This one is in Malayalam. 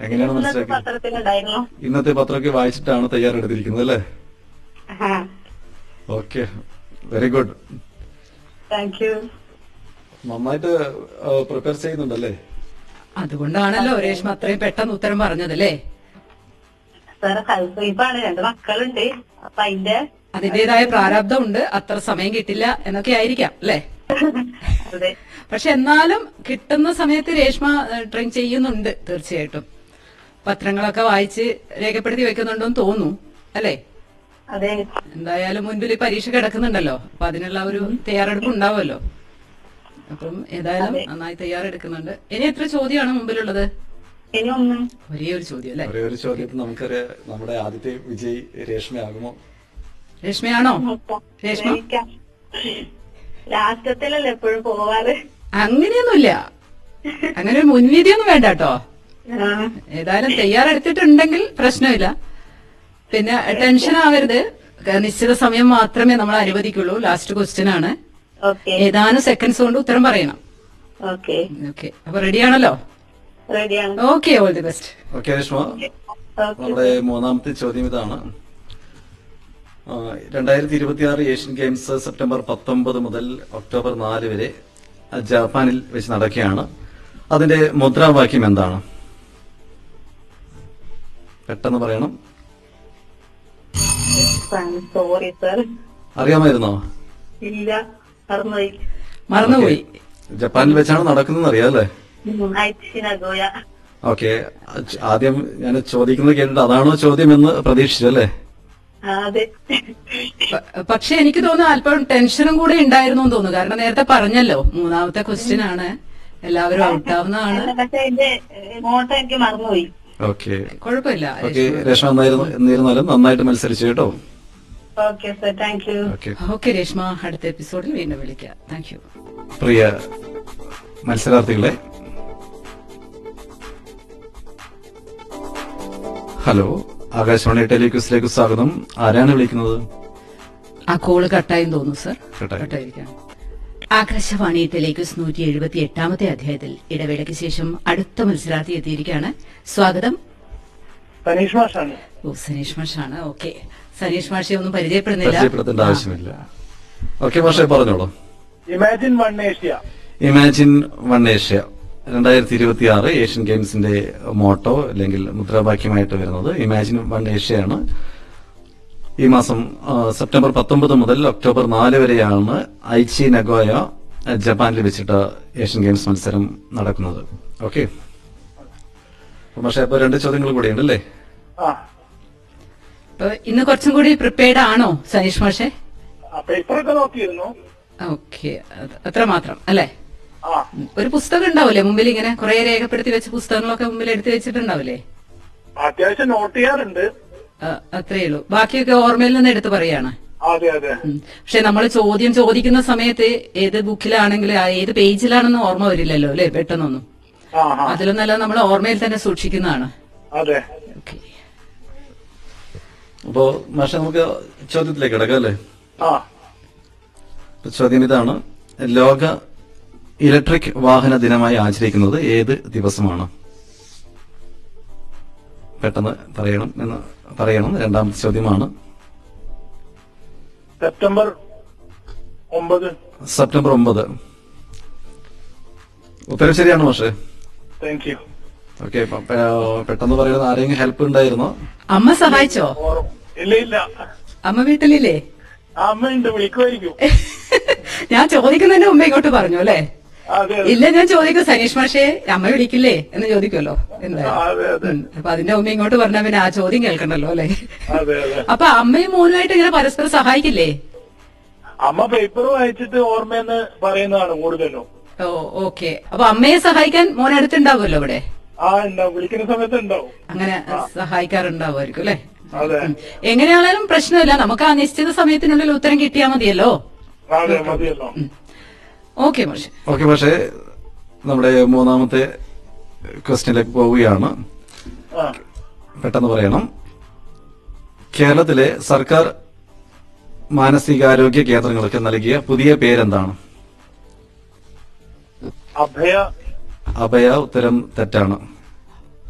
എങ്ങനെയാണ് ഇന്നത്തെ മനസ്സിലാക്കിയത് പത്രത്തിലുണ്ടായിരുന്നു ഇന്നത്തെ പത്രമൊക്കെ വായിച്ചിട്ടാണ് തയ്യാറെടുത്തിരിക്കുന്നത് അല്ലേ ആ okay very good thank you നന്നായിട്ട് പ്രിപ്പയർ ചെയ്യുന്നുണ്ടല്ലേ അതുകൊണ്ടാണല്ലോ രേഷ്മ അത്രയും പെട്ടെന്ന് ഉത്തരം പറഞ്ഞതല്ലേ സാർ ഹൗസ് വൈഫാണ് രണ്ട് മക്കളുണ്ട് അപ്പൊ അതിന്റെ അതിന്റേതായ പ്രാരാബ്ദമുണ്ട് അത്ര സമയം കിട്ടില്ല എന്നൊക്കെ ആയിരിക്കാം അല്ലേ അതെ പക്ഷെ എന്നാലും കിട്ടുന്ന സമയത്ത് രേഷ്മ ട്രെയിൻ ചെയ്യുന്നുണ്ട് തീർച്ചയായിട്ടും പത്രങ്ങളൊക്കെ വായിച്ച് രേഖപ്പെടുത്തി വെക്കുന്നുണ്ടെന്ന് തോന്നുന്നു അല്ലേ അതെ എന്തായാലും മുൻപിൽ ഈ പരീക്ഷ കിടക്കുന്നുണ്ടല്ലോ അപ്പൊ അതിനുള്ള ഒരു തയ്യാറെടുപ്പ് ഉണ്ടാവുമല്ലോ അപ്പം ഏതായാലും നന്നായി തയ്യാറെടുക്കുന്നുണ്ട് ഇനി എത്ര ചോദ്യമാണ് മുമ്പിലുള്ളത് ഇനി ഒന്നും ഒരേ ഒരു ചോദ്യം അല്ലേ ഒരേ ഒരു ചോദ്യത്തിൽ നമുക്കറിയാം നമ്മുടെ ആദ്യത്തെ വിജയ് രേഷ്മയാകുമോ രേഷ്മയാണോ രേഷ്മ ലാസ്റ്റത്തിലല്ലേ എപ്പോഴും പോവാറ് അങ്ങനെയൊന്നുമില്ല അങ്ങനെ ഒരു മുൻവിധിയൊന്നും വേണ്ട കേട്ടോ ആ, ഏതായാലും തയ്യാറെടുത്തിട്ടുണ്ടെങ്കിൽ പ്രശ്നമില്ല പിന്നെ ടെൻഷൻ ആവരുത് നിശ്ചിത സമയം മാത്രമേ നമ്മൾ അനുവദിക്കുള്ളൂ ലാസ്റ്റ് ക്വസ്റ്റ്യൻ ആണ് ഓക്കെ ഏതാനും സെക്കൻഡ്സ് കൊണ്ട് ഉത്തരം പറയണം ഓക്കെ ഓക്കെ അപ്പൊ റെഡിയാണല്ലോ റെഡിയാണ് okay all the best okay Reshma okay നമ്മുടെ മൂന്നാമത്തെ ചോദ്യം ഇതാണ് രണ്ടായിരത്തി ഇരുപത്തി ആറ് ഏഷ്യൻ ഗെയിംസ് സെപ്റ്റംബർ പത്തൊമ്പത് മുതൽ ഒക്ടോബർ നാല് വരെ ജപ്പാനിൽ വെച്ച് നടക്കുകയാണ് അതിന്റെ മുദ്രാവാക്യം എന്താണ് പെട്ടെന്ന് പറയണം സോറി സർ അറിയാമായിരുന്നോ ഇല്ല മറന്നുപോയി മറന്നുപോയി ജപ്പാനിൽ വെച്ചാണ് നടക്കുന്നത് അറിയാം അല്ലേ ഐച്ചി നഗോയ ഓക്കെ ആദ്യം ഞാൻ ചോദിക്കുന്നത് കേട്ടിട്ട് അതാണോ ചോദ്യം എന്ന് പ്രതീക്ഷിച്ചു അല്ലേ ആ, അതെ പ- പക്ഷെ എനിക്ക് തോന്നുന്നു അല്പം ടെൻഷനും കൂടെ ഉണ്ടായിരുന്നു എന്ന് തോന്നുന്നു കാരണം നേരത്തെ പറഞ്ഞല്ലോ മൂന്നാമത്തെ ക്വസ്റ്റ്യൻ ആണ് എല്ലാവരും ഔട്ടാവുന്നതാണ് പക്ഷെ അതിന്റെ മോട്ടോ എനിക്ക് മറന്നുപോയി ഓക്കെ കുഴപ്പമില്ല ഓക്കെ രേഷ്മ എന്നായിരുന്നു എന്നിരുന്നാലും നന്നായിട്ട് മത്സരിച്ചു കേട്ടോ okay sir thank you okay okay Reshma അടുത്ത എപ്പിസോഡിൽ വീണ്ടും വിളിക്കാം താങ്ക് യു പ്രിയ മത്സരാർത്ഥികളെ ഹലോ ആകാശവാണി ടെലിക്യൂസിലേക്ക് സ്വാഗതം ആരാണ് വിളിക്കുന്നത് ആ കോള് കട്ടായി തോന്നുന്നു സർ കട്ടായി. കട്ടായിരിക്കാം ആകാശവാണി ടെലിക്യൂസ് നൂറ്റി എഴുപത്തി എട്ടാമത്തെ അധ്യായത്തിൽ ഇടവേളയ്ക്ക് ശേഷം അടുത്ത മത്സരാർത്ഥി എത്തിയിരിക്കുകയാണ് സ്വാഗതം സനീഷ് മാഷാണ് ഓ സനീഷ് മാഷാണ് ഓക്കെ സനീഷ് മാഷെ ഒന്നും പരിചയപ്പെടുന്നില്ല പരിചയപ്പെടുത്തേണ്ട ആവശ്യമില്ല ഓക്കെ പക്ഷേ പറഞ്ഞോളൂ imagine one Asia imagine one Asia രണ്ടായിരത്തി ഇരുപത്തി ആറ് ഏഷ്യൻ ഗെയിംസിന്റെ മോട്ടോ അല്ലെങ്കിൽ മുദ്രാവാക്യമായിട്ട് വരുന്നത് ഇമാജിൻ വൺ ഏഷ്യയാണ് ഈ മാസം ആ, സെപ്റ്റംബർ പത്തൊമ്പത് മുതൽ ഒക്ടോബർ നാല് വരെയാണ് ഐച്ചി നഗോയ ജപ്പാനിൽ വെച്ചിട്ട് ഏഷ്യൻ ഗെയിംസ് മത്സരം നടക്കുന്നത് ഓക്കെ പക്ഷേ ഇപ്പൊ രണ്ട് ചോദ്യങ്ങൾ കൂടിയുണ്ട് അല്ലേ ആ അപ്പൊ ഇന്ന് കുറച്ചും കൂടി പ്രിപ്പയർഡ് ആണോ സനീഷ് മാഷെ ആ പേപ്പറൊക്കെ നോക്കിയിരുന്നു ഓക്കെ അത്ര മാത്രം അല്ലേ ആ ഉം. ഒരു പുസ്തകം ഉണ്ടാവില്ലേ മുമ്പിൽ ഇങ്ങനെ കുറെ രേഖപ്പെടുത്തി വെച്ച പുസ്തകങ്ങളൊക്കെ മുമ്പിൽ എടുത്തു വെച്ചിട്ടുണ്ടാവില്ലേ അത്യാവശ്യം നോട്ട് ചെയ്യാറുണ്ട് ആ, അത്രേ ഉള്ളൂ ബാക്കിയൊക്കെ ഓർമ്മയിൽ നിന്ന് എടുത്ത് പറയാണ് അതെ അതെ ഉം. പക്ഷെ നമ്മൾ ചോദ്യം ചോദിക്കുന്ന സമയത്ത് ഏത് ബുക്കിലാണെങ്കിൽ ആ ഏത് പേജിലാണെന്ന് ഓർമ്മ വരില്ലല്ലോ അല്ലെ പെട്ടെന്നൊന്നും ആ ആ അതിലും നല്ല നമ്മൾ ഓർമ്മയിൽ തന്നെ സൂക്ഷിക്കുന്നതാണ് അതെ ഓക്കെ അപ്പോ മാഷ നമുക്ക് ചോദ്യത്തിലേക്ക് കിടക്കാം അല്ലേ ആ ഇപ്പൊ ചോദ്യം ഇതാണ് ലോക ഇലക്ട്രിക് വാഹന ദിനമായി ആചരിക്കുന്നത് ഏത് ദിവസമാണ് പെട്ടെന്ന് പറയണം എന്ന് പറയണം രണ്ടാമത്തെ ചോദ്യമാണ് സെപ്റ്റംബർ ഒമ്പത് സെപ്റ്റംബർ ഒമ്പത് ഉത്തരം ശരിയാണ് പക്ഷേ താങ്ക് യു ഓക്കെ പെട്ടെന്ന് പറയുന്നത് ആരെങ്കിലും ഹെൽപ്പ് ഉണ്ടായിരുന്നോ അമ്മ സഹായിച്ചോ ഇല്ല ഇല്ല അമ്മ വീട്ടിലില്ലേ ആ അമ്മയുണ്ട് വിളിക്കുമായിരിക്കും ഞാൻ ചോദിക്കുന്നതിന്റെ മുമ്പേ ഇങ്ങോട്ട് പറഞ്ഞു അല്ലേ അതെ അതെ ഇല്ല ഞാൻ ചോദിക്കും സനീഷ് മാഷേ അമ്മ വിളിക്കില്ലേ എന്ന് ചോദിക്കുമല്ലോ എന്തായാലും അതെ അതെ ഉം. അപ്പൊ അതിന്റെ മുമ്പ് ഇങ്ങോട്ട് പറഞ്ഞാൽ പിന്നെ ആ ചോദ്യം കേൾക്കണ്ടല്ലോ അല്ലെ അതെ അതെ അപ്പൊ അമ്മയും മോനുമായിട്ട് ഇങ്ങനെ പരസ്പരം സഹായിക്കില്ലേ അമ്മ പേപ്പർ വായിച്ചിട്ട് ഓർമ്മയെന്ന് പറയുന്നതാണ് കൂടുതലും ഓ ഓക്കെ അപ്പൊ അമ്മയെ സഹായിക്കാൻ മോൻ അടുത്തുണ്ടാവുമല്ലോ ഇവിടെ ആ ഉണ്ടാവും വിളിക്കുന്ന സമയത്ത് ഉണ്ടാവും അങ്ങനെ സഹായിക്കാറുണ്ടാവുമായിരിക്കും അല്ലെ അതെ എങ്ങനെയാണേലും പ്രശ്നമില്ല നമുക്ക് ആ നിശ്ചിത സമയത്തിനുള്ളിൽ ഉത്തരം കിട്ടിയാൽ മതിയല്ലോ അതെ മതിയല്ലോ ഓക്കെ മോശെ ഓക്കെ പക്ഷേ നമ്മുടെ മൂന്നാമത്തെ ക്വസ്റ്റ്യനിലേക്ക് പോവുകയാണ് ആ പെട്ടെന്ന് പറയണം കേരളത്തിലെ സർക്കാർ മാനസികാരോഗ്യ കേന്ദ്രങ്ങൾക്ക് നൽകിയ പുതിയ പേരെന്താണ് അഭയ അഭയ ഉത്തരം തെറ്റാണ്